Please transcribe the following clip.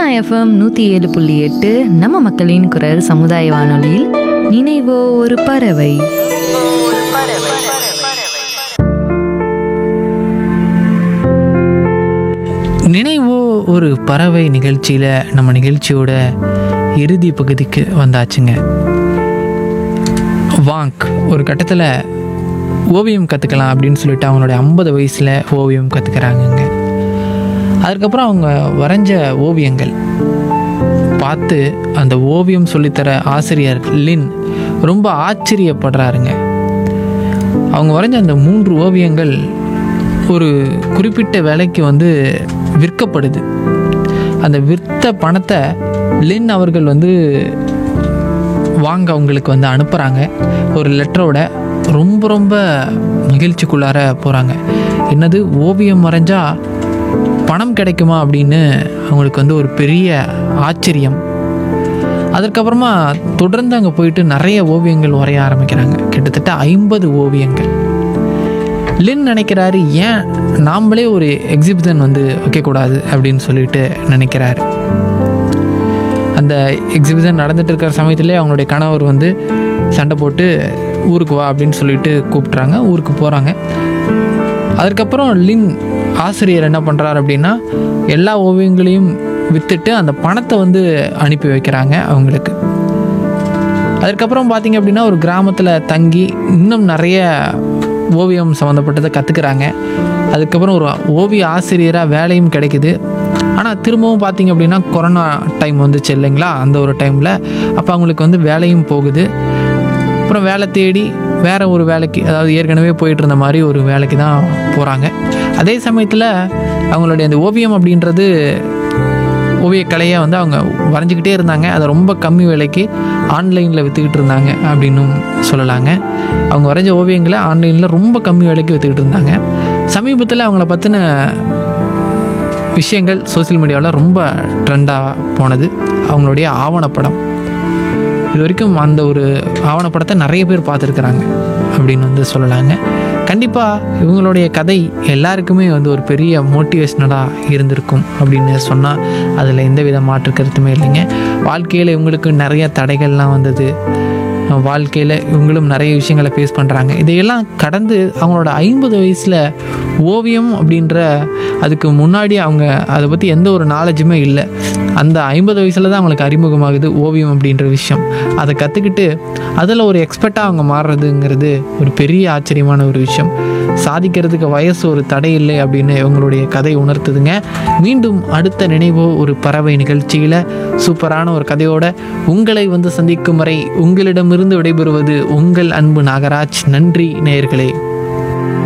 Sona FM நூற்றி ஏழு புள்ளி எட்டு நம்ம மக்களின் குரல் சமுதாய வானொலியில் நினைவோ ஒரு பறவை நினைவோ ஒரு பறவை நிகழ்ச்சியில் நம்ம நிகழ்ச்சியோட இறுதி பகுதிக்கு வந்தாச்சுங்க வாங்க் ஒரு கட்டத்தில் ஓவியம் கற்றுக்கலாம் அப்படின்னு சொல்லிட்டு அவங்களுடைய ஐம்பது வயசில் ஓவியம் கற்றுக்கிறாங்கங்க அதுக்கப்புறம் அவங்க வரைஞ்ச ஓவியங்கள் பார்த்து அந்த ஓவியம் சொல்லித்தர ஆசிரியர் லின் ரொம்ப ஆச்சரியப்படுறாருங்க அவங்க வரைஞ்ச அந்த மூன்று ஓவியங்கள் ஒரு குறிப்பிட்ட விலைக்கு வந்து விற்கப்படுது அந்த விற்ற பணத்தை லின் அவர்கள் வந்து வாங்க அவங்களுக்கு வந்து அனுப்புகிறாங்க ஒரு லெட்டரோட ரொம்ப ரொம்ப மகிழ்ச்சிக்குள்ளார போகிறாங்க என்னது ஓவியம் வரைஞ்சா பணம் கிடைக்குமா அப்படின்னு அவங்களுக்கு வந்து ஒரு பெரிய ஆச்சரியம் அதற்கப்புறமா தொடர்ந்து அங்கே போயிட்டு நிறைய ஓவியங்கள் வரைய ஆரம்பிக்கிறாங்க கிட்டத்தட்ட ஐம்பது ஓவியங்கள் லின் நினைக்கிறாரு ஏன் நாமளே ஒரு எக்ஸிபிஷன் வந்து வைக்கக்கூடாது அப்படின்னு சொல்லிட்டு நினைக்கிறாரு அந்த எக்ஸிபிஷன் நடந்துட்டு இருக்கிற சமயத்திலே அவங்களுடைய கணவர் வந்து சண்டை போட்டு ஊருக்கு வா அப்படின்னு சொல்லிட்டு கூப்பிட்றாங்க ஊருக்கு போகிறாங்க அதுக்கப்புறம் லின் ஆசிரியர் என்ன பண்ணுறாரு அப்படின்னா எல்லா ஓவியங்களையும் விற்றுட்டு அந்த பணத்தை வந்து அனுப்பி வைக்கிறாங்க அவங்களுக்கு அதுக்கப்புறம் பார்த்தீங்க அப்படின்னா ஒரு கிராமத்தில் தங்கி இன்னும் நிறைய ஓவியம் சம்மந்தப்பட்டதை கற்றுக்குறாங்க அதுக்கப்புறம் ஒரு ஓவிய ஆசிரியராக வேலையும் கிடைக்குது ஆனால் திரும்பவும் பார்த்தீங்க அப்படின்னா கொரோனா டைம் வந்துச்சு இல்லைங்களா அந்த ஒரு டைமில் அப்போ அவங்களுக்கு வந்து வேலையும் போகுது அப்புறம் வேலை தேடி வேறு ஒரு வேலைக்கு அதாவது ஏற்கனவே போயிட்டு இருந்த மாதிரி ஒரு வேலைக்கு தான் போகிறாங்க அதே சமயத்தில் அவங்களுடைய அந்த ஓவியம் அப்படின்றது ஓவியக்கலையை வந்து அவங்க வரைஞ்சிக்கிட்டே இருந்தாங்க அதை ரொம்ப கம்மி விலைக்கு ஆன்லைனில் விற்றுக்கிட்டு இருந்தாங்க அப்படின்னும் சொல்லலாங்க அவங்க வரைஞ்ச ஓவியங்களை ஆன்லைனில் ரொம்ப கம்மி விலைக்கு விற்றுக்கிட்டு இருந்தாங்க சமீபத்தில் அவங்கள பற்றின விஷயங்கள் சோஷியல் மீடியாவில் ரொம்ப ட்ரெண்டாக போனது அவங்களுடைய ஆவணப்படம் இது வரைக்கும் அந்த ஒரு ஆவணப்படத்தை நிறைய பேர் பார்த்துருக்குறாங்க அப்படின்னு வந்து சொல்லலாங்க கண்டிப்பாக இவங்களுடைய கதை எல்லாருக்குமே வந்து ஒரு பெரிய மோட்டிவேஷ்னலாக இருந்திருக்கும் அப்படின்னு சொன்னால் அதில் எந்த வித மாற்று கருத்துமே இல்லைங்க வாழ்க்கையில் இவங்களுக்கு நிறைய தடைகள்லாம் வந்தது வாழ்க்கையில் இவங்களும் நிறைய விஷயங்களை ஃபேஸ் பண்ணுறாங்க இதையெல்லாம் கடந்து அவங்களோட ஐம்பது வயசில் ஓவியம் அப்படின்ற அதுக்கு முன்னாடி அவங்க அதை பற்றி எந்த ஒரு நாலேஜுமே இல்லை அந்த ஐம்பது வயசில் தான் அவங்களுக்கு அறிமுகமாகுது ஓவியம் அப்படின்ற விஷயம் அதை கற்றுக்கிட்டு அதில் ஒரு எக்ஸ்பர்ட்டாக அவங்க மாறுறதுங்கிறது ஒரு பெரிய ஆச்சரியமான ஒரு விஷயம் சாதிக்கிறதுக்கு வயசு ஒரு தடை இல்லை அப்படின்னு இவங்களுடைய கதை உணர்த்துதுங்க மீண்டும் அடுத்த நினைவோ ஒரு பறவை நிகழ்ச்சியில் சூப்பரான ஒரு கதையோட உங்களை வந்து சந்திக்கும் வரை உங்களிடமிருந்து விடைபெறுவது உங்கள் அன்பு நாகராஜ் நன்றி நேயர்களே